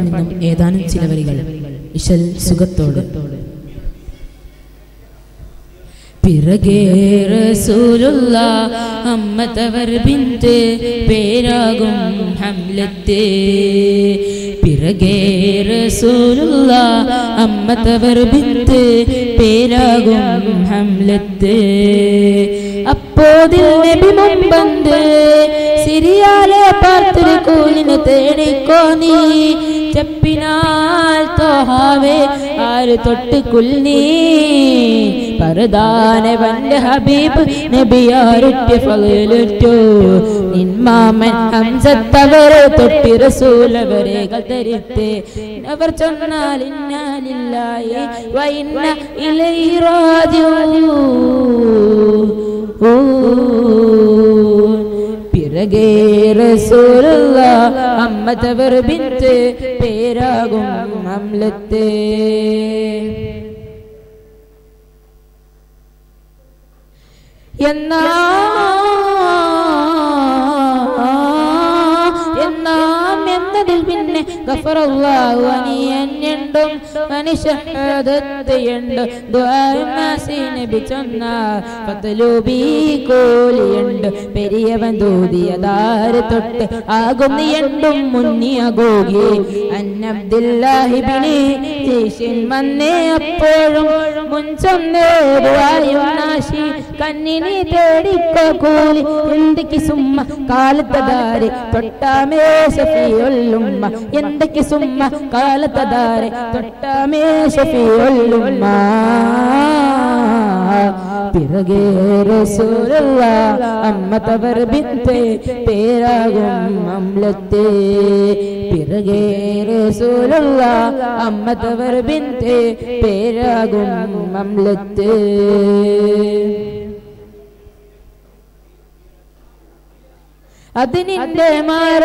പാട്ടിൽ നിന്നും ഏതാനും ചില വരികൾ ഇശൽ സുഖത്തോട് പിറകേ റസൂലുള്ള അമ്മത്തവർ ബിന്ത് പേരാകും ഹംലത്തെ പിറകേ റസൂലുള്ള അമ്മത്തവർ ബിന്ത് പേരാകും ഹംലത്തെ അപ്പോതിൽ നബി മുമ്പന്ത് സിരിയാലെ പാർത്തൊരു കൂലിന് തേടിക്കോ നീ ചെപ്പിനാൽ തോഹാവേ ആര് തൊട്ട് കുൽനീ പരദാനവന്റെ ഹബീബ് നബിയാരുറ്റ് ഫലുറ്റു നിന്മാമൻ ഹംസത്തവരെ തൊട്ടി റസൂലവരെ കതരിത്തെ അവർ ചൊന്നാൽ ഇന്നാലില്ലായി വൈന്ന ഇലൈഹി റാജിഊൻ പിറകേ റസൂലുള്ള അമ്മതവർ ബിന്ത് പേരാകും അമ്ലത്തെ എന്നാ എന്നാം എന്നതിൽ പിന്നെ ഗഫറല്ലാഹു അനിയന്നുണ്ടും മനുഷ്യഹദത്തയുണ്ട് ദ്വാരനാസി നബി ചൊന്ന പത്തലൂബി കോലിയുണ്ട് പെരിയവൻ ദൂതിയതാര് തൊട്ട് ആകുന്നിയണ്ടും മുന്നിയകോകി അന്നബ്ദില്ലാഹിബിനി ശേഷൻ വന്നേ അപ്പോഴും മുൻചൊന്നേരുവായും നാശി കന്നിനി തേടിക്കോ കൂലി എന്തൊക്കെ സുമ്മ കാലത്തതാരെ തൊട്ടാമേ ഷഫിയുള്ളുമ്മ എന്തൊക്കെ സുമ്മ കാലത്തതാരെ തൊട്ടാമേ ഷഫിയുള്ളുമ്മ പിറകേ റസൂലുള്ള അമ്മ തവർ ബിന്ത് പേരാകും അമ്ലത്തെ പിറകേ റസൂലുള്ള അമ്മ തവർ ബിന്ത് പേരാകും അമ്ലത്തെ അത് നിന്റെ മാറ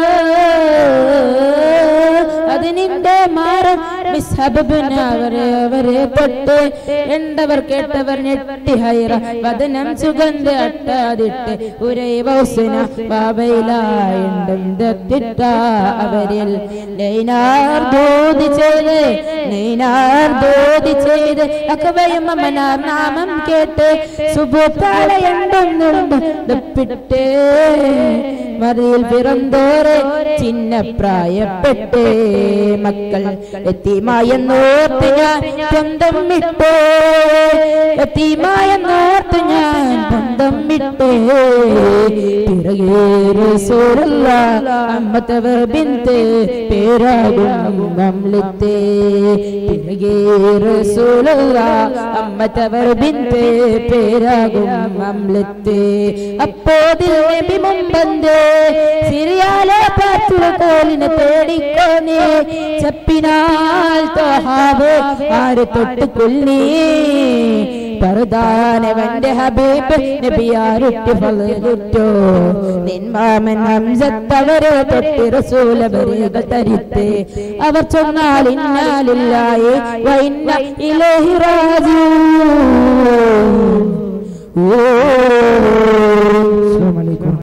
അത് നിന്റെ മാറ മിസ്ഹബിന് അവരെ അവരെ തൊട്ട് എണ്ടവർ കേട്ടവർ ഞെട്ടി ഹൈറ വദനം സുഗന്ധ അട്ടാതിട്ട് ഉരൈ വൗസന ബാബയിലായുണ്ടും ദത്തിട്ട അവരിൽ ലൈനാർ ദോതി ചെയ്ത് ലൈനാർ ദോതി ചെയ്ത് അക്കവയും അമ്മനാർ നാമം കേട്ട് സുബുത്താളയുണ്ടുന്നുണ്ട് ദപ്പിട്ടേ മറിയിൽ പിറന്തോറെ ചിന്ന പ്രായപ്പെട്ടേ മക്കൾ എത്തിമായെന്നോർത്ത് ഞാൻ സ്വന്തം വിട്ടേ എത്തിമായെന്നോർത്ത് ഞാൻ സ്വന്തം വിട്ടേ പിറകേ റസൂലുള്ള അമ്മത്തവർ ബിന്ത് പേരാകും അമ്ലത്തെ പിറകേ റസൂലുള്ള അമ്മത്തവർ ബിന്ത് പേരാകും അമ്ലത്തെ അപ്പോതിൽ നബി മുമ്പന്ത് സിറിയാലെ പാത്തുള്ള കോലിനെ തേടിക്കോ നീ ചപ്പിനാൽ തോഹാവ് ആര് തൊട്ട് കൊല്ലി പറുദാനവന്റെ ഹബീബ് നബിയാരുട്ടി ഫലുറ്റോ നിൻമാമൻ ഹംസത്തവരെ തൊട്ടി റസൂലവരെ തരിത്ത് അവർ ചൊന്നാൽ ഇന്നാലില്ലായി വൈന്ന ഇലഹി റാജൂ ഓ